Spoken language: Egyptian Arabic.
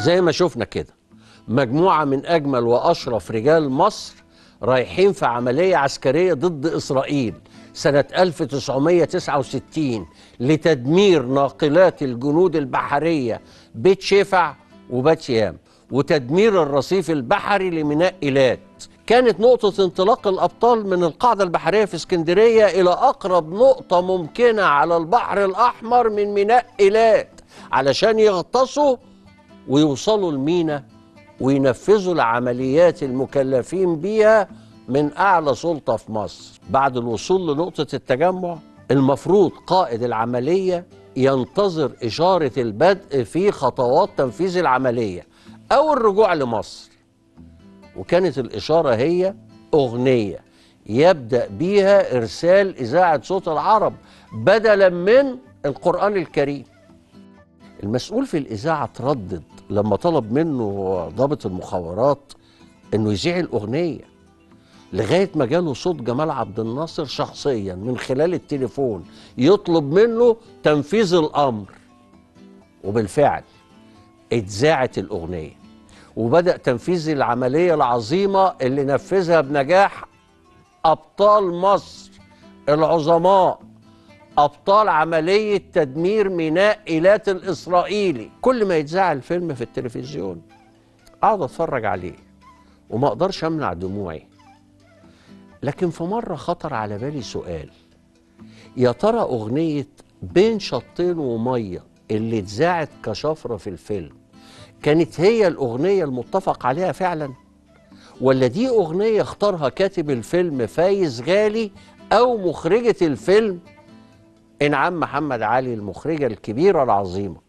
زي ما شفنا كده مجموعة من أجمل وأشرف رجال مصر رايحين في عملية عسكرية ضد إسرائيل سنة 1969 لتدمير ناقلات الجنود البحرية بيت شفع وبات يام وتدمير الرصيف البحري لميناء إيلات كانت نقطة انطلاق الأبطال من القاعدة البحرية في اسكندرية إلى أقرب نقطة ممكنة على البحر الأحمر من ميناء إيلات علشان يغطسوا ويوصلوا المينا وينفذوا العمليات المكلفين بيها من أعلى سلطة في مصر بعد الوصول لنقطة التجمع المفروض قائد العملية ينتظر إشارة البدء في خطوات تنفيذ العملية أو الرجوع لمصر وكانت الإشارة هي أغنية يبدأ بيها إرسال إذاعة صوت العرب بدلا من القرآن الكريم المسؤول في الإذاعة تردد لما طلب منه ضابط المخابرات إنه يذيع الأغنية لغاية ما جاله صوت جمال عبد الناصر شخصيا من خلال التليفون يطلب منه تنفيذ الأمر وبالفعل اتذاعت الأغنية وبدأ تنفيذ العملية العظيمة اللي نفذها بنجاح أبطال مصر العظماء أبطال عملية تدمير ميناء إيلات الإسرائيلي كل ما يتذاع الفيلم في التلفزيون أقعد أتفرج عليه وما أقدرش أمنع دموعي لكن في مرة خطر على بالي سؤال يا ترى أغنية بين شطين ومية اللي اتذاعت كشفرة في الفيلم كانت هي الأغنية المتفق عليها فعلا ولا دي أغنية اختارها كاتب الفيلم فايز غالي أو مخرجة الفيلم إنعام محمد علي المخرجة الكبيرة العظيمة